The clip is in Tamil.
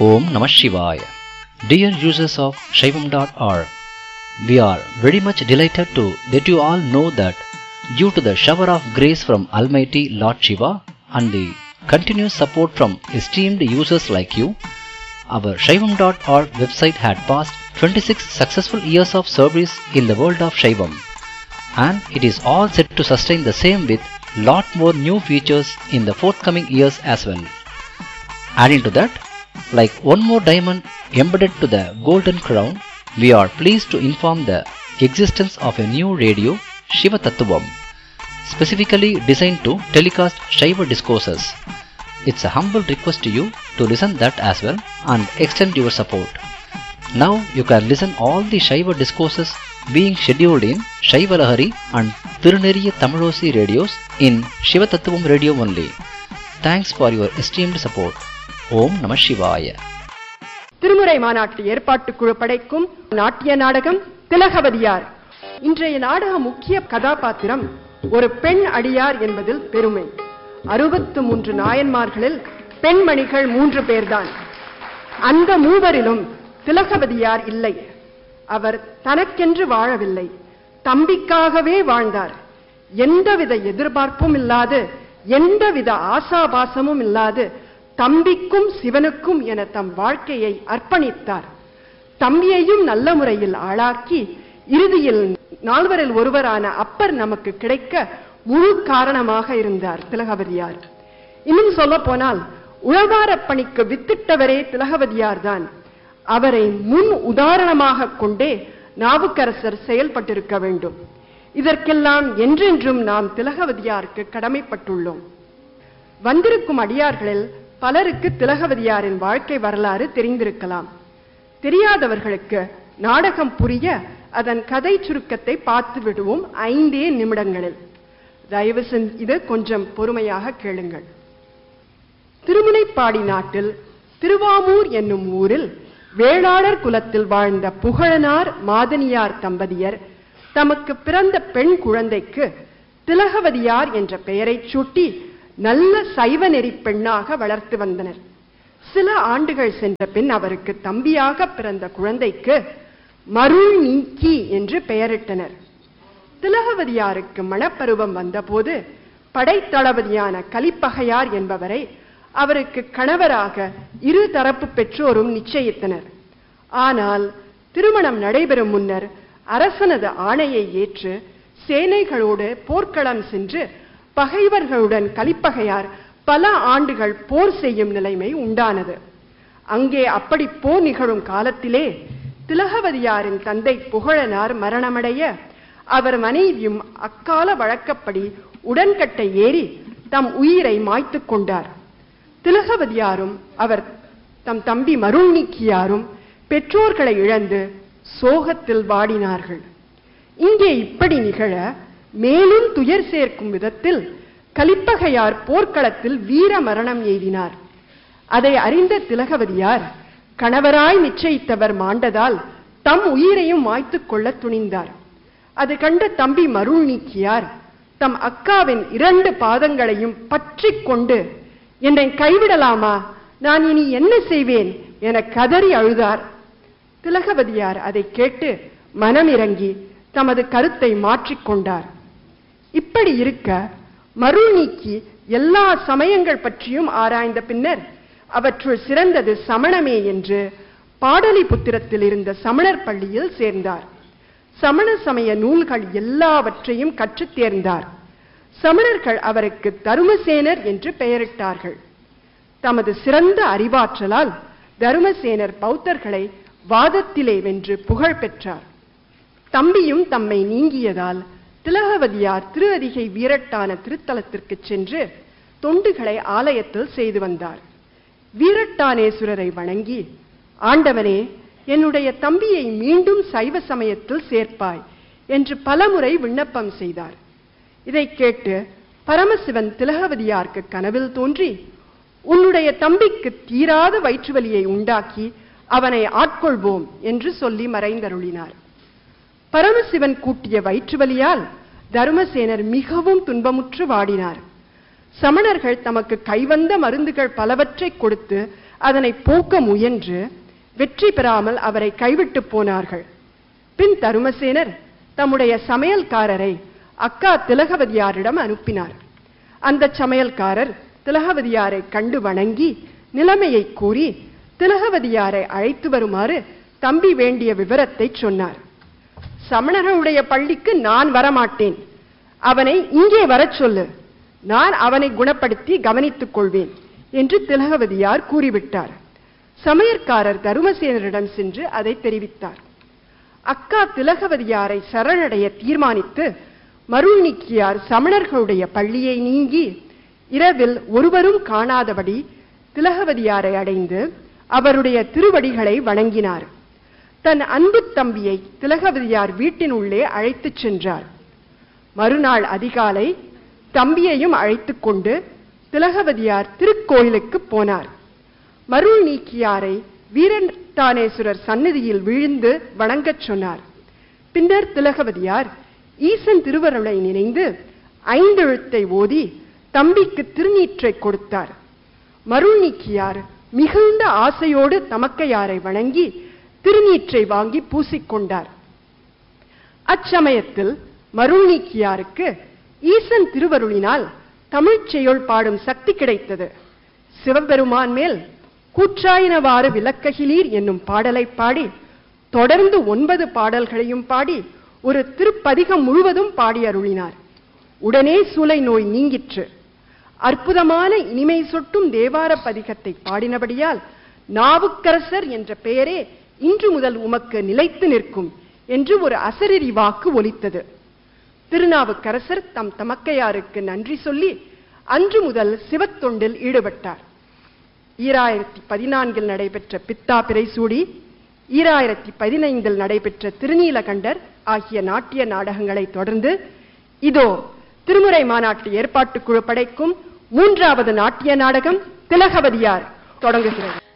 Om Namah Shivaya. Dear users of Shaivam.org, we are very much delighted to let you all know that due to the shower of grace from Almighty Lord Shiva and the continuous support from esteemed users like you, our Shaivam.org website had passed 26 successful years of service in the world of Shaivam and it is all set to sustain the same with lot more new features in the forthcoming years as well. Adding to that, like one more diamond embedded to the golden crown, we are pleased to inform the existence of a new radio, Shiva Tattvam, specifically designed to telecast Shiva discourses. It's a humble request to you to listen that as well and extend your support. Now you can listen all the Shiva discourses being scheduled in Shiva Lahari and Tiruneriya Tamilosi radios in Shiva Tattvam radio only. Thanks for your esteemed support. ஓம் நம சிவாய திருமுறை மாநாட்டு ஏற்பாட்டுக் குழு படைக்கும் நாட்டிய நாடகம் திலகவதியார் இன்றைய நாடக முக்கிய கதாபாத்திரம் ஒரு பெண் அடியார் என்பதில் பெருமை அறுபத்து மூன்று நாயன்மார்களில் பெண்மணிகள் மூன்று பேர்தான் அந்த மூவரிலும் திலகவதியார் இல்லை அவர் தனக்கென்று வாழவில்லை தம்பிக்காகவே வாழ்ந்தார் எந்தவித எதிர்பார்ப்பும் இல்லாது எந்தவித ஆசாபாசமும் இல்லாது தம்பிக்கும் சிவனுக்கும் என தம் வாழ்க்கையை அர்ப்பணித்தார் தம்பியையும் நல்ல முறையில் ஆளாக்கி இறுதியில் நால்வரில் ஒருவரான அப்பர் நமக்கு கிடைக்க முழு காரணமாக இருந்தார் திலகவதியார் இன்னும் சொல்ல போனால் உழவாரப் பணிக்கு வித்திட்டவரே திலகவதியார் தான் அவரை முன் உதாரணமாக கொண்டே நாவுக்கரசர் செயல்பட்டிருக்க வேண்டும் இதற்கெல்லாம் என்றென்றும் நாம் திலகவதியாருக்கு கடமைப்பட்டுள்ளோம் வந்திருக்கும் அடியார்களில் பலருக்கு திலகவதியாரின் வாழ்க்கை வரலாறு தெரிந்திருக்கலாம் தெரியாதவர்களுக்கு நாடகம் புரிய அதன் கதை சுருக்கத்தை பார்த்து விடுவோம் ஐந்தே நிமிடங்களில் தயவு செஞ்சு இது கொஞ்சம் பொறுமையாக கேளுங்கள் திருமுனைப்பாடி நாட்டில் திருவாமூர் என்னும் ஊரில் வேளாளர் குலத்தில் வாழ்ந்த புகழனார் மாதனியார் தம்பதியர் தமக்கு பிறந்த பெண் குழந்தைக்கு திலகவதியார் என்ற பெயரைச் சூட்டி நல்ல சைவ நெறி பெண்ணாக வளர்த்து வந்தனர் சில ஆண்டுகள் சென்ற பின் அவருக்கு தம்பியாக பிறந்த குழந்தைக்கு மருள் நீக்கி என்று பெயரிட்டனர் திலகவதியாருக்கு மணப்பருவம் வந்தபோது படைத்தளபதியான கலிப்பகையார் என்பவரை அவருக்கு கணவராக இரு தரப்பு பெற்றோரும் நிச்சயித்தனர் ஆனால் திருமணம் நடைபெறும் முன்னர் அரசனது ஆணையை ஏற்று சேனைகளோடு போர்க்களம் சென்று பகைவர்களுடன் கலிப்பகையார் பல ஆண்டுகள் போர் செய்யும் நிலைமை உண்டானது அங்கே அப்படி போர் நிகழும் காலத்திலே திலகவதியாரின் தந்தை புகழனார் மரணமடைய அவர் மனைவியும் அக்கால வழக்கப்படி உடன்கட்டை ஏறி தம் உயிரை மாய்த்துக் கொண்டார் திலகவதியாரும் அவர் தம் தம்பி மருள்நீக்கியாரும் பெற்றோர்களை இழந்து சோகத்தில் வாடினார்கள் இங்கே இப்படி நிகழ மேலும் துயர் சேர்க்கும் விதத்தில் கலிப்பகையார் போர்க்களத்தில் வீர மரணம் எய்தினார் அதை அறிந்த திலகவதியார் கணவராய் நிச்சயித்தவர் மாண்டதால் தம் உயிரையும் மாய்த்துக் கொள்ள துணிந்தார் அது கண்ட தம்பி மருள் நீக்கியார் தம் அக்காவின் இரண்டு பாதங்களையும் பற்றி கொண்டு என்னை கைவிடலாமா நான் இனி என்ன செய்வேன் என கதறி அழுதார் திலகவதியார் அதை கேட்டு மனமிறங்கி தமது கருத்தை மாற்றிக்கொண்டார் இப்படி இருக்க மருள் நீக்கி எல்லா சமயங்கள் பற்றியும் ஆராய்ந்த பின்னர் அவற்றுள் சிறந்தது சமணமே என்று பாடலிபுத்திரத்தில் இருந்த சமணர் பள்ளியில் சேர்ந்தார் சமண சமய நூல்கள் எல்லாவற்றையும் கற்றுத் தேர்ந்தார் சமணர்கள் அவருக்கு தருமசேனர் என்று பெயரிட்டார்கள் தமது சிறந்த அறிவாற்றலால் தருமசேனர் பௌத்தர்களை வாதத்திலே வென்று புகழ் பெற்றார் தம்பியும் தம்மை நீங்கியதால் திலகவதியார் திரு அதிகை வீரட்டான திருத்தலத்திற்கு சென்று தொண்டுகளை ஆலயத்தில் செய்து வந்தார் வீரட்டானேஸ்வரரை வணங்கி ஆண்டவனே என்னுடைய தம்பியை மீண்டும் சைவ சமயத்தில் சேர்ப்பாய் என்று பலமுறை விண்ணப்பம் செய்தார் இதை கேட்டு பரமசிவன் திலகவதியார்க்கு கனவில் தோன்றி உன்னுடைய தம்பிக்கு தீராத வயிற்றுவலியை உண்டாக்கி அவனை ஆட்கொள்வோம் என்று சொல்லி மறைந்தருளினார் பரமசிவன் கூட்டிய வயிற்றுவலியால் தருமசேனர் மிகவும் துன்பமுற்று வாடினார் சமணர்கள் தமக்கு கைவந்த மருந்துகள் பலவற்றை கொடுத்து அதனை போக்க முயன்று வெற்றி பெறாமல் அவரை கைவிட்டு போனார்கள் பின் தருமசேனர் தம்முடைய சமையல்காரரை அக்கா திலகவதியாரிடம் அனுப்பினார் அந்த சமையல்காரர் திலகவதியாரை கண்டு வணங்கி நிலைமையை கூறி திலகவதியாரை அழைத்து வருமாறு தம்பி வேண்டிய விவரத்தை சொன்னார் சமணர்களுடைய பள்ளிக்கு நான் வரமாட்டேன் அவனை இங்கே வரச் சொல்லு நான் அவனை குணப்படுத்தி கவனித்துக் கொள்வேன் என்று திலகவதியார் கூறிவிட்டார் சமையற்காரர் தருமசேனரிடம் சென்று அதை தெரிவித்தார் அக்கா திலகவதியாரை சரணடைய தீர்மானித்து மருள் நீக்கியார் சமணர்களுடைய பள்ளியை நீங்கி இரவில் ஒருவரும் காணாதபடி திலகவதியாரை அடைந்து அவருடைய திருவடிகளை வணங்கினார் தன் அன்பு தம்பியை திலகவதியார் வீட்டின் உள்ளே அழைத்துச் சென்றார் மறுநாள் அதிகாலை தம்பியையும் அழைத்துக் கொண்டு திலகவதியார் திருக்கோயிலுக்கு போனார் மருள் நீக்கியாரை வீரட்டானேஸ்வரர் சந்நிதியில் விழுந்து வணங்கச் சொன்னார் பின்னர் திலகவதியார் ஈசன் திருவருளை நினைந்து ஐந்தெழுத்தை ஓதி தம்பிக்கு திருநீற்றை கொடுத்தார் மருள் நீக்கியார் மிகுந்த ஆசையோடு தமக்கையாரை வணங்கி திருநீற்றை வாங்கி பூசிக்கொண்டார் அச்சமயத்தில் மருள் நீக்கியாருக்கு ஈசன் திருவருளினால் தமிழ்ச் செய்யுள் பாடும் சக்தி கிடைத்தது சிவபெருமான் மேல் கூற்றாயினவாறு விளக்ககிலீர் என்னும் பாடலை பாடி தொடர்ந்து ஒன்பது பாடல்களையும் பாடி ஒரு திருப்பதிகம் முழுவதும் பாடி அருளினார் உடனே சூலை நோய் நீங்கிற்று அற்புதமான இனிமை சொட்டும் தேவார பதிகத்தை பாடினபடியால் நாவுக்கரசர் என்ற பெயரே இன்று முதல் உமக்கு நிலைத்து நிற்கும் என்று ஒரு அசரீரி வாக்கு ஒலித்தது திருநாவுக்கரசர் தம் தமக்கையாருக்கு நன்றி சொல்லி அன்று முதல் சிவத்தொண்டில் ஈடுபட்டார் ஈராயிரத்தி பதினான்கில் நடைபெற்ற பித்தா பிறைசூடி ஈராயிரத்தி பதினைந்தில் நடைபெற்ற திருநீலகண்டர் ஆகிய நாட்டிய நாடகங்களை தொடர்ந்து இதோ திருமுறை மாநாட்டு ஏற்பாட்டுக் குழு படைக்கும் மூன்றாவது நாட்டிய நாடகம் திலகவதியார் தொடங்குகிறது